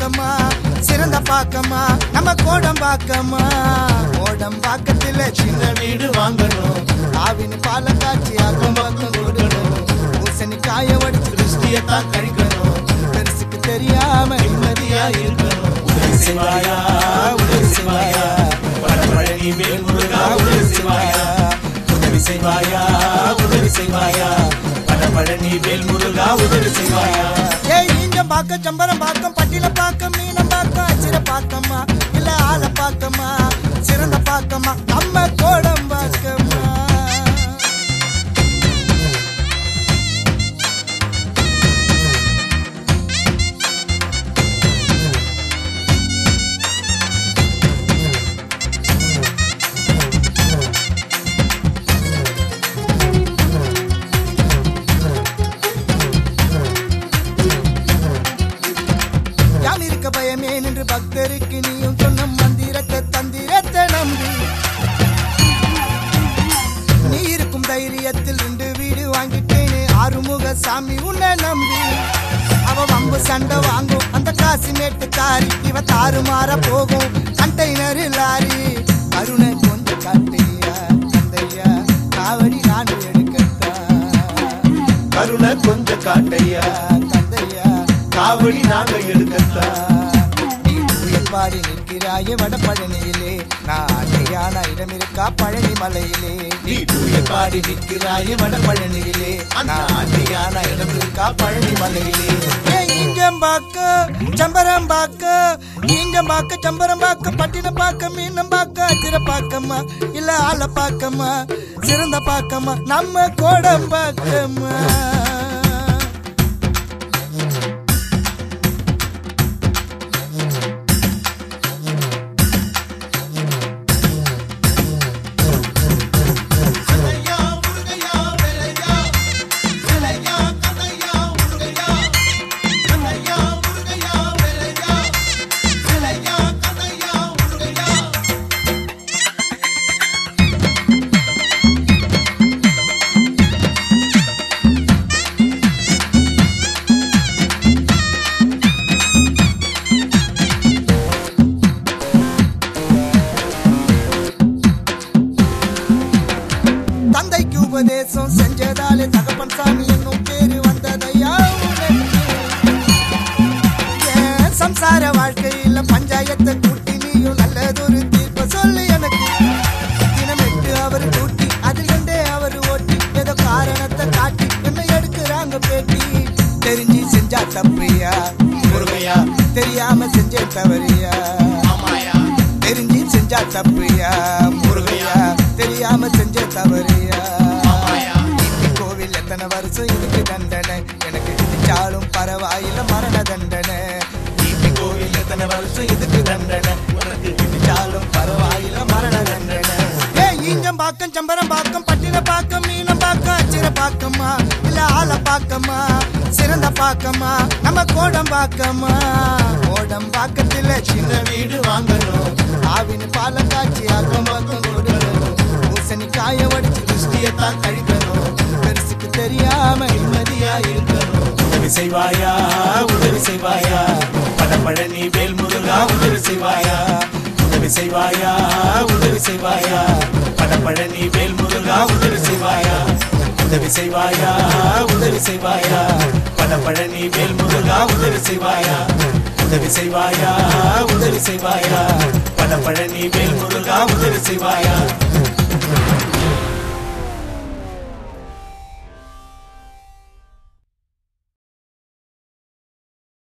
பாக்கமா சிறந்த பாக்கமா நம்ம கோடம் பாக்கமா கோடம் பாக்கத்துல சின்ன வீடு வாங்கணும் ஆவின் பால காய்ச்சி அக்கம் பக்கம் கொடுக்கணும் பூசணி காய வடிச்சு திருஷ்டியத்தான் கழிக்கணும் பெருசுக்கு தெரியாம நிம்மதியா இருக்கணும் உதவி செய்வாயா உதவி செய்வாயா பழனி வேல் முருகா உதவி செய்வாயா உதவி செய்வாயா உதவி செய்வாயா பழனி வேல் முருகா உதவி செய்வாயா ஏய் ஈஞ்சம் பாக்க சம்பரம் பாக்கம் பட்டில பாக்கம் மீனம் பாக்கம் அச்சிர பாக்கமா இல்ல ஆள பாக்கமா சிறந்த பாக்கமா நம்ம கோடம் பாக்கமா யான் இருக்க பயமே நின்று பக்தருக்கு நீயும் சொன்ன மந்திரத்தை தந்திரத்தை நம்பி நீ இருக்கும் தைரியத்தில் ரெண்டு வீடு வாங்கிட்டேன்னு ஆறுமுக சாமி உன்னை நம்பி அவ வம்பு சண்டை வாங்கும் அந்த காசு மேட்டுக்காரி இவ தாறுமாற போகும் கண்டெய்னர் லாரி கருணை கொஞ்சம் காட்டையா தந்தையா காவடி நான் எடுக்கத்தா கருணை கொஞ்சம் காட்டையா தந்தையா காவடி நாங்க எடுக்கத்தா நீ பாடி நிற்கிறாயே வட பழனியிலே நான் அன்னையான இடம் இருக்கா பழனி மலையிலே நீ தூய பாடி நிற்கிறாயே வட பழனியிலே நான் அன்னையான இடம் இருக்கா பழனி மலையிலே ஏன் இங்கம் பாக்க சம்பரம் பாக்க இங்கம் பாக்க சம்பரம் பாக்க பட்டின பாக்க மீனம் பாக்க அச்சிர பாக்கம்மா இல்ல ஆள பாக்கம்மா சிறந்த பாக்கம்மா நம்ம கோடம் பாக்கம்மா தந்தைக்கு உபதேசம் செஞ்சதாலே தகப்பன் சாமி என்னும் பேரு வந்ததையா உனக்கு? என் சம்சார வாழ்க்கையில பஞ்சாயத்தை கூட்டி நீயும் நல்லதொரு தீர்ப்பு சொல்லு எனக்கு தினமெட்டு அவர் கூட்டி அதில் கண்டே அவர் ஓட்டி ஏதோ காரணத்தை காட்டி என்ன எடுக்கிறாங்க பேட்டி தெரிஞ்சு செஞ்சா தப்பியா முருகையா தெரியாம செஞ்சே தவறியா ஆமாயா தெரிஞ்சு செஞ்சா தப்பியா முருகையா தெரியாம செஞ்ச தவறியா ஆமாயா இப்படி கோவில் எத்தனை வருஷம் இதுக்கு தண்டனை எனக்கு இடிச்சாலும் பரவாயில்ல மரண தண்டனை இப்படி கோவில் எத்தனை வருஷம் இதுக்கு தண்டனை உனக்கு இடிச்சாலும் பரவாயில்ல மரண தண்டனை ஏ ஈஞ்சம் பாக்கம் சம்பரம் பாக்கம் பட்டின பாக்கம் மீனம் பாக்கம் அச்சிர பாக்கமா இல்ல ஆள பாக்கமா சிறந்த பாக்கமா நம்ம கோடம் பாக்கமா கோடம் பாக்கத்துல சின்ன வீடு வாங்கணும் ஆவின் பால காய்ச்சி அக்கம் பக்கம் கொடுக்கணும் பூசணி காய வடிச்சு திருஷ்டியத்தான் கழிக்கணும் பெருசுக்கு தெரியாம நிம்மதியா இருக்கணும் உதவி செய்வாயா உதவி செய்வாயா பழனி வேல் முருகா உதவி செய்வாயா உதவி செய்வாயா உதவி செய்வாயா பழனி வேல் முருகா உதவி செய்வாயா உதவி செய்வாயா உதவி செய்வாயா பழனி வேல் முருகா உதவி செய்வாயா உதவி செய்வாயா உதவி செய்வாயா பழனி வேல் முருகா உதவி செய்வாயா